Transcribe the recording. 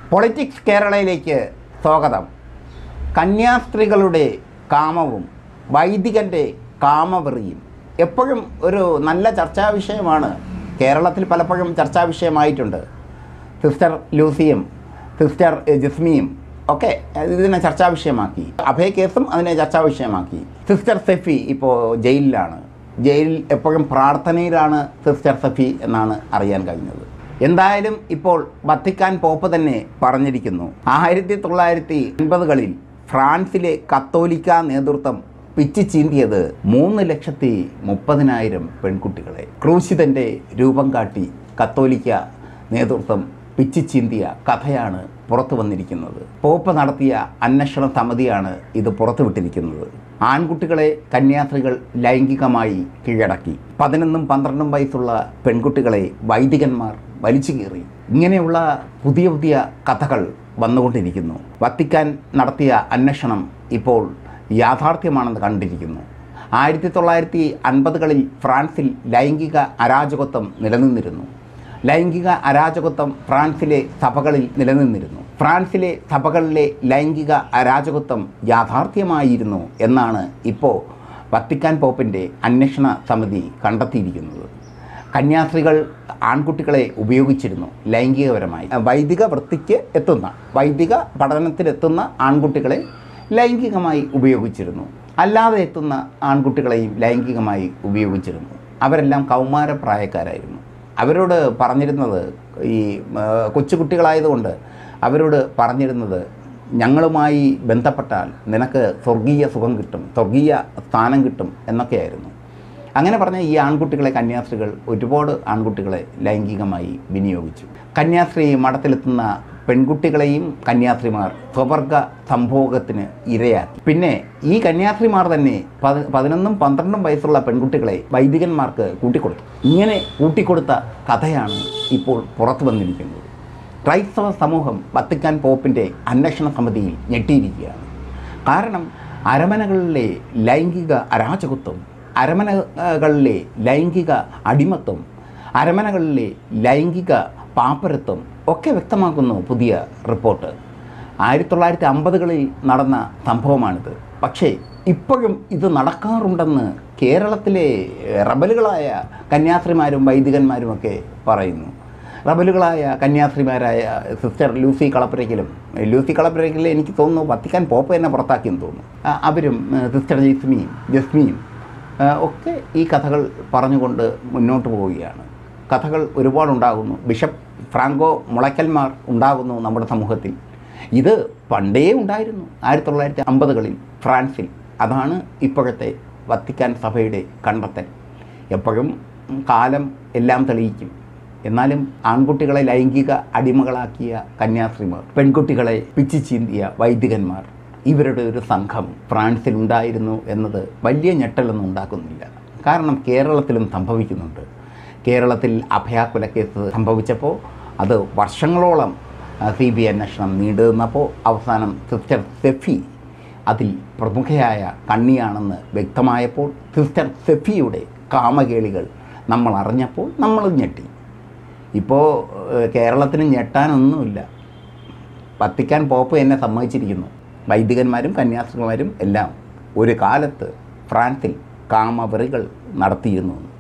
Politics കേരളയിലേക്ക് സ്വാഗതം കന്യാസ്ത്രീകളുടെ കാമവും വൈദികൻ്റെ കാമവെറിയും എപ്പോഴും ഒരു നല്ല ചർച്ചാ വിഷയമാണ് കേരളത്തിൽ പലപ്പോഴും ചർച്ചാ വിഷയമായിട്ടുണ്ട് സിസ്റ്റർ ലൂസിയും സിസ്റ്റർ ജിസ്മിയും ഒക്കെ ഇതിനെ ചർച്ചാ വിഷയമാക്കി അഭയ കേസും അതിനെ ചർച്ചാ വിഷയമാക്കി സിസ്റ്റർ സെഫി ഇപ്പോൾ ജയിലിലാണ് ജയിലിൽ എപ്പോഴും പ്രാർത്ഥനയിലാണ് സിസ്റ്റർ സെഫി എന്നാണ് അറിയാൻ കഴിഞ്ഞത് എന്തായാലും ഇപ്പോൾ വത്തിക്കാൻ പോപ്പ് തന്നെ പറഞ്ഞിരിക്കുന്നു ആയിരത്തി തൊള്ളായിരത്തി എൺപതുകളിൽ ഫ്രാൻസിലെ കത്തോലിക്ക നേതൃത്വം പിച്ചു ചീന്തിയത് മൂന്ന് ലക്ഷത്തി മുപ്പതിനായിരം പെൺകുട്ടികളെ ക്രൂശിതൻ്റെ രൂപം കാട്ടി കത്തോലിക്ക നേതൃത്വം പിച്ചു ചീന്തിയ കഥയാണ് പുറത്തു വന്നിരിക്കുന്നത് പോപ്പ് നടത്തിയ അന്വേഷണ സമിതിയാണ് ഇത് പുറത്തുവിട്ടിരിക്കുന്നത് ആൺകുട്ടികളെ കന്യാസ്ത്രീകൾ ലൈംഗികമായി കീഴടക്കി പതിനൊന്നും പന്ത്രണ്ടും വയസ്സുള്ള പെൺകുട്ടികളെ വൈദികന്മാർ വലിച്ചു കീറി ഇങ്ങനെയുള്ള പുതിയ പുതിയ കഥകൾ വന്നുകൊണ്ടിരിക്കുന്നു വത്തിക്കാൻ നടത്തിയ അന്വേഷണം ഇപ്പോൾ യാഥാർത്ഥ്യമാണെന്ന് കണ്ടിരിക്കുന്നു ആയിരത്തി തൊള്ളായിരത്തി അൻപതുകളിൽ ഫ്രാൻസിൽ ലൈംഗിക അരാജകത്വം നിലനിന്നിരുന്നു ലൈംഗിക അരാജകത്വം ഫ്രാൻസിലെ സഭകളിൽ നിലനിന്നിരുന്നു ഫ്രാൻസിലെ സഭകളിലെ ലൈംഗിക അരാജകത്വം യാഥാർത്ഥ്യമായിരുന്നു എന്നാണ് ഇപ്പോൾ വത്തിക്കാൻ പോപ്പിൻ്റെ അന്വേഷണ സമിതി കണ്ടെത്തിയിരിക്കുന്നത് കന്യാസ്ത്രീകൾ ആൺകുട്ടികളെ ഉപയോഗിച്ചിരുന്നു ലൈംഗികപരമായി വൈദിക വൃത്തിക്ക് എത്തുന്ന വൈദിക പഠനത്തിലെത്തുന്ന ആൺകുട്ടികളെ ലൈംഗികമായി ഉപയോഗിച്ചിരുന്നു അല്ലാതെ എത്തുന്ന ആൺകുട്ടികളെയും ലൈംഗികമായി ഉപയോഗിച്ചിരുന്നു അവരെല്ലാം കൗമാരപ്രായക്കാരായിരുന്നു അവരോട് പറഞ്ഞിരുന്നത് ഈ ആ, കൊച്ചുകുട്ടികളായതുകൊണ്ട് അവരോട് പറഞ്ഞിരുന്നത് ഞങ്ങളുമായി ബന്ധപ്പെട്ടാൽ നിനക്ക് സ്വർഗീയ സുഖം കിട്ടും സ്വർഗീയ സ്ഥാനം കിട്ടും എന്നൊക്കെയായിരുന്നു അങ്ങനെ പറഞ്ഞ ഈ ആൺകുട്ടികളെ കന്യാസ്ത്രീകൾ ഒരുപാട് ആൺകുട്ടികളെ ലൈംഗികമായി വിനിയോഗിച്ചു കന്യാസ്ത്രീ മഠത്തിലെത്തുന്ന പെൺകുട്ടികളെയും കന്യാസ്ത്രീമാർ സ്വവർഗ സംഭോഗത്തിന് ഇരയാക്കി പിന്നെ ഈ കന്യാസ്ത്രീമാർ തന്നെ പതി പതിനൊന്നും പന്ത്രണ്ടും വയസ്സുള്ള പെൺകുട്ടികളെ വൈദികന്മാർക്ക് കൂട്ടിക്കൊടുത്തു ഇങ്ങനെ കൂട്ടിക്കൊടുത്ത കഥയാണ് ഇപ്പോൾ പുറത്തു വന്നിരിക്കുന്നത് ക്രൈസ്തവ സമൂഹം വത്തിക്കാൻ പോപ്പിൻ്റെ അന്വേഷണ സമിതിയിൽ ഞെട്ടിയിരിക്കുകയാണ് കാരണം അരമനകളിലെ ലൈംഗിക അരാജകത്വം അരമനകളിലെ ലൈംഗിക അടിമത്വം അരമനകളിലെ ലൈംഗിക പാപ്പരത്വം ഒക്കെ വ്യക്തമാക്കുന്നു പുതിയ റിപ്പോർട്ട് ആയിരത്തി തൊള്ളായിരത്തി അമ്പതുകളിൽ നടന്ന സംഭവമാണിത് പക്ഷേ ഇപ്പോഴും ഇത് നടക്കാറുണ്ടെന്ന് കേരളത്തിലെ റബലുകളായ കന്യാസ്ത്രീമാരും വൈദികന്മാരുമൊക്കെ പറയുന്നു റബലുകളായ കന്യാസ്ത്രീമാരായ സിസ്റ്റർ ലൂസി കളപ്പുരയ്ക്കലും ലൂസി കളപ്പുരയ്ക്കൽ എനിക്ക് തോന്നുന്നു വത്തിക്കാൻ പോപ്പ് തന്നെ പുറത്താക്കിയെന്ന് തോന്നുന്നു ആ, അവരും ആ, സിസ്റ്റർ ജസ്മിയും ജസ്മിയും ആ, ഒക്കെ ഈ കഥകൾ പറഞ്ഞുകൊണ്ട് മുന്നോട്ട് പോവുകയാണ് കഥകൾ ഒരുപാടുണ്ടാകുന്നു ബിഷപ്പ് ഫ്രാങ്കോ മുളയ്ക്കൽമാർ ഉണ്ടാകുന്നു നമ്മുടെ സമൂഹത്തിൽ ഇത് പണ്ടേ ഉണ്ടായിരുന്നു ആയിരത്തി തൊള്ളായിരത്തി അമ്പതുകളിൽ ഫ്രാൻസിൽ അതാണ് ഇപ്പോഴത്തെ വത്തിക്കാൻ സഭയുടെ കണ്ടെത്തൽ എപ്പോഴും കാലം എല്ലാം തെളിയിക്കും എന്നാലും ആൺകുട്ടികളെ ലൈംഗിക അടിമകളാക്കിയ കന്യാസ്ത്രീമാർ പെൺകുട്ടികളെ പിച്ചു ചീന്തിയ വൈദികന്മാർ ഇവരുടെ ഒരു സംഘം ഫ്രാൻസിൽ ഉണ്ടായിരുന്നു എന്നത് വലിയ ഞെട്ടലൊന്നും ഉണ്ടാക്കുന്നില്ല കാരണം കേരളത്തിലും സംഭവിക്കുന്നുണ്ട് കേരളത്തിൽ അഭയാക്കുല കേസ് സംഭവിച്ചപ്പോൾ അത് വർഷങ്ങളോളം സി ബി ഐ അന്വേഷണം നീണ്ടു നിന്നപ്പോൾ അവസാനം സിസ്റ്റർ സെഫി അതിൽ പ്രമുഖയായ കണ്ണിയാണെന്ന് വ്യക്തമായപ്പോൾ സിസ്റ്റർ സെഫിയുടെ കാമകേളികൾ നമ്മൾ അറിഞ്ഞപ്പോൾ നമ്മൾ ഞെട്ടി ഇപ്പോൾ ഏഹ്, കേരളത്തിന് ഞെട്ടാനൊന്നുമില്ല വത്തിക്കാൻ പോപ്പ് എന്നെ സമ്മതിച്ചിരിക്കുന്നു വൈദികന്മാരും കന്യാസ്ത്രീമാരും എല്ലാം ഒരു കാലത്ത് ഫ്രാൻസിൽ കാമവെറികൾ നടത്തിയിരുന്നു എന്ന്.